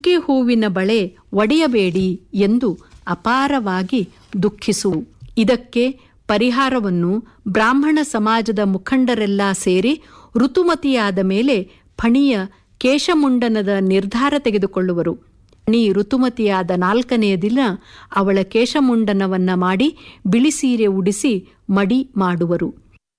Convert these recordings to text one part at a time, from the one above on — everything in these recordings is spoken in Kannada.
ಚುಕ್ಕೆ ಹೂವಿನ ಬಳೆ ಒಡೆಯಬೇಡಿ ಎಂದು ಅಪಾರವಾಗಿ ದುಃಖಿಸು ಇದಕ್ಕೆ ಪರಿಹಾರವನ್ನು ಬ್ರಾಹ್ಮಣ ಸಮಾಜದ ಮುಖಂಡರೆಲ್ಲ ಸೇರಿ ಋತುಮತಿಯಾದ ಮೇಲೆ ಫಣಿಯ ಕೇಶಮುಂಡನದ ನಿರ್ಧಾರ ತೆಗೆದುಕೊಳ್ಳುವರು ಫಣಿ ಋತುಮತಿಯಾದ ನಾಲ್ಕನೆಯ ದಿನ ಅವಳ ಕೇಶಮುಂಡನವನ್ನ ಮಾಡಿ ಬಿಳಿ ಸೀರೆ ಉಡಿಸಿ ಮಡಿ ಮಾಡುವರು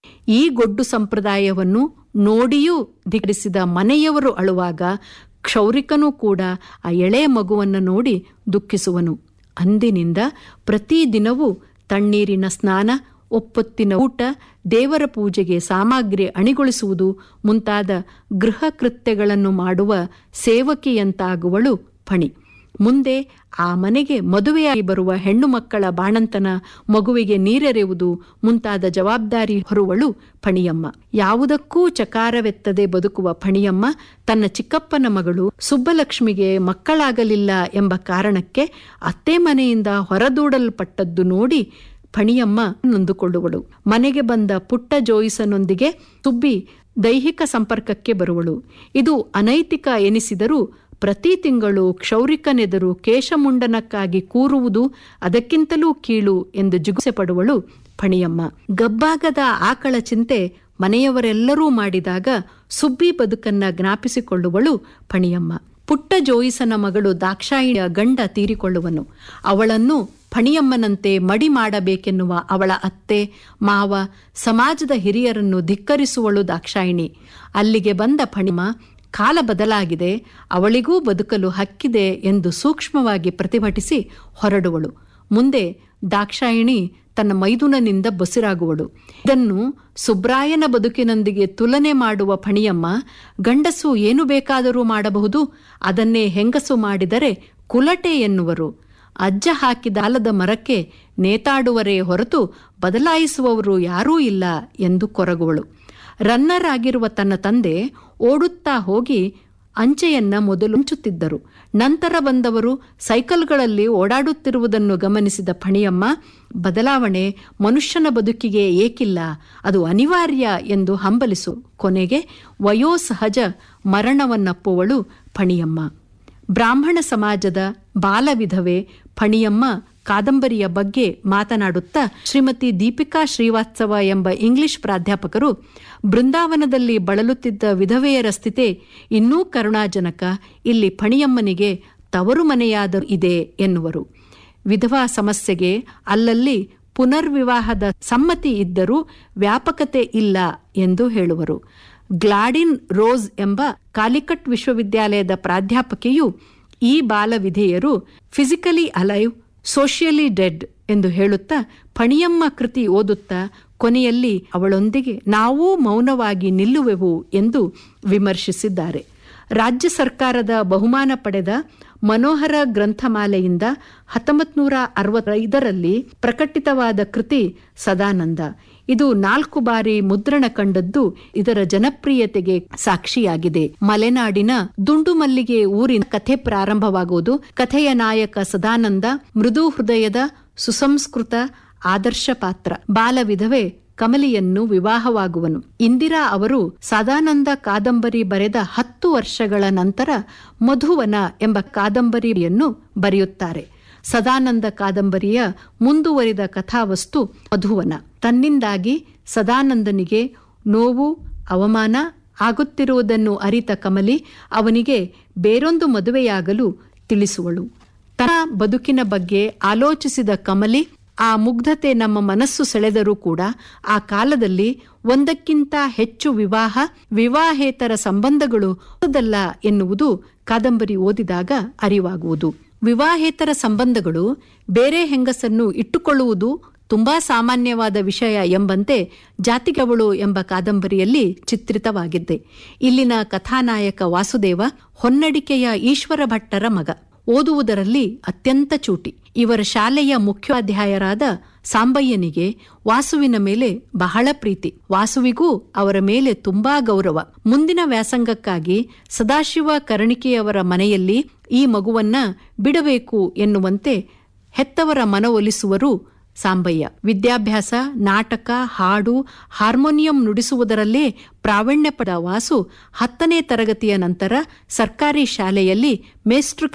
ಈ ಗೊಡ್ಡು ಸಂಪ್ರದಾಯವನ್ನು ನೋಡಿಯೂ ಧಿಕ್ಕರಿಸಿದ ಮನೆಯವರು ಅಳುವಾಗ ಕ್ಷೌರಿಕನೂ ಕೂಡ ಆ ಎಳೆಯ ಮಗುವನ್ನು ನೋಡಿ ದುಃಖಿಸುವನು ಅಂದಿನಿಂದ ಪ್ರತಿದಿನವೂ ತಣ್ಣೀರಿನ ಸ್ನಾನ ಒಪ್ಪೊತ್ತಿನ ಊಟ ದೇವರ ಪೂಜೆಗೆ ಸಾಮಗ್ರಿ ಅಣಿಗೊಳಿಸುವುದು ಮುಂತಾದ ಗೃಹ ಕೃತ್ಯಗಳನ್ನು ಮಾಡುವ ಸೇವಕಿಯಂತಾಗುವಳು ಫಣಿ ಮುಂದೆ ಆ ಮನೆಗೆ ಮದುವೆಯಾಗಿ ಬರುವ ಹೆಣ್ಣು ಮಕ್ಕಳ ಬಾಣಂತನ ಮಗುವಿಗೆ ನೀರೆರೆಯುವುದು ಮುಂತಾದ ಜವಾಬ್ದಾರಿ ಹೊರುವಳು ಫಣಿಯಮ್ಮ ಯಾವುದಕ್ಕೂ ಚಕಾರವೆತ್ತದೆ ಬದುಕುವ ಫಣಿಯಮ್ಮ ತನ್ನ ಚಿಕ್ಕಪ್ಪನ ಮಗಳು ಸುಬ್ಬಲಕ್ಷ್ಮಿಗೆ ಮಕ್ಕಳಾಗಲಿಲ್ಲ ಎಂಬ ಕಾರಣಕ್ಕೆ ಅತ್ತೆ ಮನೆಯಿಂದ ಹೊರದೂಡಲ್ಪಟ್ಟದ್ದು ನೋಡಿ ಫಣಿಯಮ್ಮ ನೊಂದುಕೊಳ್ಳುವಳು ಮನೆಗೆ ಬಂದ ಪುಟ್ಟ ಜೋಯಿಸನೊಂದಿಗೆ ಸುಬ್ಬಿ ದೈಹಿಕ ಸಂಪರ್ಕಕ್ಕೆ ಬರುವಳು ಇದು ಅನೈತಿಕ ಎನಿಸಿದರೂ ಪ್ರತಿ ತಿಂಗಳು ಕ್ಷೌರಿಕನೆದರು ಕೇಶಮುಂಡನಕ್ಕಾಗಿ ಕೂರುವುದು ಅದಕ್ಕಿಂತಲೂ ಕೀಳು ಎಂದು ಜಿಗುಸೆ ಪಡುವಳು ಫಣಿಯಮ್ಮ ಗಬ್ಬಾಗದ ಆಕಳ ಚಿಂತೆ ಮನೆಯವರೆಲ್ಲರೂ ಮಾಡಿದಾಗ ಸುಬ್ಬಿ ಬದುಕನ್ನ ಜ್ಞಾಪಿಸಿಕೊಳ್ಳುವಳು ಫಣಿಯಮ್ಮ ಪುಟ್ಟ ಜೋಯಿಸನ ಮಗಳು ದಾಕ್ಷಾಯಿಣಿಯ ಗಂಡ ತೀರಿಕೊಳ್ಳುವನು ಅವಳನ್ನು ಫಣಿಯಮ್ಮನಂತೆ ಮಡಿ ಮಾಡಬೇಕೆನ್ನುವ ಅವಳ ಅತ್ತೆ ಮಾವ ಸಮಾಜದ ಹಿರಿಯರನ್ನು ಧಿಕ್ಕರಿಸುವಳು ದಾಕ್ಷಾಯಿಣಿ ಅಲ್ಲಿಗೆ ಬಂದ ಫಣಿಮ ಕಾಲ ಬದಲಾಗಿದೆ ಅವಳಿಗೂ ಬದುಕಲು ಹಕ್ಕಿದೆ ಎಂದು ಸೂಕ್ಷ್ಮವಾಗಿ ಪ್ರತಿಭಟಿಸಿ ಹೊರಡುವಳು ಮುಂದೆ ದಾಕ್ಷಾಯಿಣಿ ತನ್ನ ಮೈದುನನಿಂದ ಬಸಿರಾಗುವಳು ಇದನ್ನು ಸುಬ್ರಾಯನ ಬದುಕಿನೊಂದಿಗೆ ತುಲನೆ ಮಾಡುವ ಫಣಿಯಮ್ಮ ಗಂಡಸು ಏನು ಬೇಕಾದರೂ ಮಾಡಬಹುದು ಅದನ್ನೇ ಹೆಂಗಸು ಮಾಡಿದರೆ ಕುಲಟೆ ಎನ್ನುವರು ಅಜ್ಜ ಹಾಕಿದ ಆಲದ ಮರಕ್ಕೆ ನೇತಾಡುವರೇ ಹೊರತು ಬದಲಾಯಿಸುವವರು ಯಾರೂ ಇಲ್ಲ ಎಂದು ಕೊರಗುವಳು ರನ್ನರ್ ಆಗಿರುವ ತನ್ನ ತಂದೆ ಓಡುತ್ತಾ ಹೋಗಿ ಅಂಚೆಯನ್ನ ಮೊದಲು ಹಂಚುತ್ತಿದ್ದರು ನಂತರ ಬಂದವರು ಸೈಕಲ್ಗಳಲ್ಲಿ ಓಡಾಡುತ್ತಿರುವುದನ್ನು ಗಮನಿಸಿದ ಫಣಿಯಮ್ಮ ಬದಲಾವಣೆ ಮನುಷ್ಯನ ಬದುಕಿಗೆ ಏಕಿಲ್ಲ ಅದು ಅನಿವಾರ್ಯ ಎಂದು ಹಂಬಲಿಸು ಕೊನೆಗೆ ವಯೋಸಹಜ ಮರಣವನ್ನಪ್ಪುವಳು ಫಣಿಯಮ್ಮ ಬ್ರಾಹ್ಮಣ ಸಮಾಜದ ಬಾಲವಿಧವೆ ಫಣಿಯಮ್ಮ ಕಾದಂಬರಿಯ ಬಗ್ಗೆ ಮಾತನಾಡುತ್ತಾ ಶ್ರೀಮತಿ ದೀಪಿಕಾ ಶ್ರೀವಾತ್ಸವ ಎಂಬ ಇಂಗ್ಲಿಷ್ ಪ್ರಾಧ್ಯಾಪಕರು ಬೃಂದಾವನದಲ್ಲಿ ಬಳಲುತ್ತಿದ್ದ ವಿಧವೆಯರ ಸ್ಥಿತಿ ಇನ್ನೂ ಕರುಣಾಜನಕ ಇಲ್ಲಿ ಫಣಿಯಮ್ಮನಿಗೆ ತವರು ಮನೆಯಾದರೂ ಇದೆ ಎನ್ನುವರು ವಿಧವಾ ಸಮಸ್ಯೆಗೆ ಅಲ್ಲಲ್ಲಿ ಪುನರ್ವಿವಾಹದ ಸಮ್ಮತಿ ಇದ್ದರೂ ವ್ಯಾಪಕತೆ ಇಲ್ಲ ಎಂದು ಹೇಳುವರು ಗ್ಲಾಡಿನ್ ರೋಸ್ ಎಂಬ ಕಾಲಿಕಟ್ ವಿಶ್ವವಿದ್ಯಾಲಯದ ಪ್ರಾಧ್ಯಾಪಕಿಯು ಈ ಬಾಲವಿಧೇಯರು ಫಿಸಿಕಲಿ ಅಲೈವ್ ಸೋಷಿಯಲಿ ಡೆಡ್ ಎಂದು ಹೇಳುತ್ತಾ ಫಣಿಯಮ್ಮ ಕೃತಿ ಓದುತ್ತಾ ಕೊನೆಯಲ್ಲಿ ಅವಳೊಂದಿಗೆ ನಾವೂ ಮೌನವಾಗಿ ನಿಲ್ಲುವೆವು ಎಂದು ವಿಮರ್ಶಿಸಿದ್ದಾರೆ ರಾಜ್ಯ ಸರ್ಕಾರದ ಬಹುಮಾನ ಪಡೆದ ಮನೋಹರ ಗ್ರಂಥಮಾಲೆಯಿಂದ ಹತ್ತೊಂಬತ್ ನೂರ ಅರವತ್ತೈದರಲ್ಲಿ ಪ್ರಕಟಿತವಾದ ಕೃತಿ ಸದಾನಂದ ಇದು ನಾಲ್ಕು ಬಾರಿ ಮುದ್ರಣ ಕಂಡದ್ದು ಇದರ ಜನಪ್ರಿಯತೆಗೆ ಸಾಕ್ಷಿಯಾಗಿದೆ ಮಲೆನಾಡಿನ ದುಂಡು ಮಲ್ಲಿಗೆ ಊರಿನ ಕಥೆ ಪ್ರಾರಂಭವಾಗುವುದು ಕಥೆಯ ನಾಯಕ ಸದಾನಂದ ಮೃದು ಹೃದಯದ ಸುಸಂಸ್ಕೃತ ಆದರ್ಶ ಪಾತ್ರ ಬಾಲವಿಧವೆ ಕಮಲಿಯನ್ನು ವಿವಾಹವಾಗುವನು ಇಂದಿರಾ ಅವರು ಸದಾನಂದ ಕಾದಂಬರಿ ಬರೆದ ಹತ್ತು ವರ್ಷಗಳ ನಂತರ ಮಧುವನ ಎಂಬ ಕಾದಂಬರಿಯನ್ನು ಬರೆಯುತ್ತಾರೆ ಸದಾನಂದ ಕಾದಂಬರಿಯ ಮುಂದುವರಿದ ಕಥಾವಸ್ತು ಮಧುವನ ತನ್ನಿಂದಾಗಿ ಸದಾನಂದನಿಗೆ ನೋವು ಅವಮಾನ ಆಗುತ್ತಿರುವುದನ್ನು ಅರಿತ ಕಮಲಿ ಅವನಿಗೆ ಬೇರೊಂದು ಮದುವೆಯಾಗಲು ತಿಳಿಸುವಳು ತನ್ನ ಬದುಕಿನ ಬಗ್ಗೆ ಆಲೋಚಿಸಿದ ಕಮಲಿ ಆ ಮುಗ್ಧತೆ ನಮ್ಮ ಮನಸ್ಸು ಸೆಳೆದರೂ ಕೂಡ ಆ ಕಾಲದಲ್ಲಿ ಒಂದಕ್ಕಿಂತ ಹೆಚ್ಚು ವಿವಾಹ ವಿವಾಹೇತರ ಸಂಬಂಧಗಳು ಹೊಸದಲ್ಲ ಎನ್ನುವುದು ಕಾದಂಬರಿ ಓದಿದಾಗ ಅರಿವಾಗುವುದು ವಿವಾಹೇತರ ಸಂಬಂಧಗಳು ಬೇರೆ ಹೆಂಗಸನ್ನು ಇಟ್ಟುಕೊಳ್ಳುವುದು ತುಂಬಾ ಸಾಮಾನ್ಯವಾದ ವಿಷಯ ಎಂಬಂತೆ ಜಾತಿಗವಳು ಎಂಬ ಕಾದಂಬರಿಯಲ್ಲಿ ಚಿತ್ರಿತವಾಗಿದ್ದೆ ಇಲ್ಲಿನ ಕಥಾನಾಯಕ ವಾಸುದೇವ ಹೊನ್ನಡಿಕೆಯ ಈಶ್ವರ ಭಟ್ಟರ ಮಗ ಓದುವುದರಲ್ಲಿ ಅತ್ಯಂತ ಚೂಟಿ ಇವರ ಶಾಲೆಯ ಮುಖ್ಯೋಪಾಧ್ಯಾಯರಾದ ಸಾಂಬಯ್ಯನಿಗೆ ವಾಸುವಿನ ಮೇಲೆ ಬಹಳ ಪ್ರೀತಿ ವಾಸುವಿಗೂ ಅವರ ಮೇಲೆ ತುಂಬಾ ಗೌರವ ಮುಂದಿನ ವ್ಯಾಸಂಗಕ್ಕಾಗಿ ಸದಾಶಿವ ಕರ್ಣಿಕೆಯವರ ಮನೆಯಲ್ಲಿ ಈ ಮಗುವನ್ನ ಬಿಡಬೇಕು ಎನ್ನುವಂತೆ ಹೆತ್ತವರ ಮನವೊಲಿಸುವರು ಸಾಂಬಯ್ಯ ವಿದ್ಯಾಭ್ಯಾಸ ನಾಟಕ ಹಾಡು ಹಾರ್ಮೋನಿಯಂ ನುಡಿಸುವುದರಲ್ಲೇ ಪ್ರಾವೀಣ್ಯ ಪಡ ವಾಸು ಹತ್ತನೇ ತರಗತಿಯ ನಂತರ ಸರ್ಕಾರಿ ಶಾಲೆಯಲ್ಲಿ ಮೇಸ್ಟ್ರು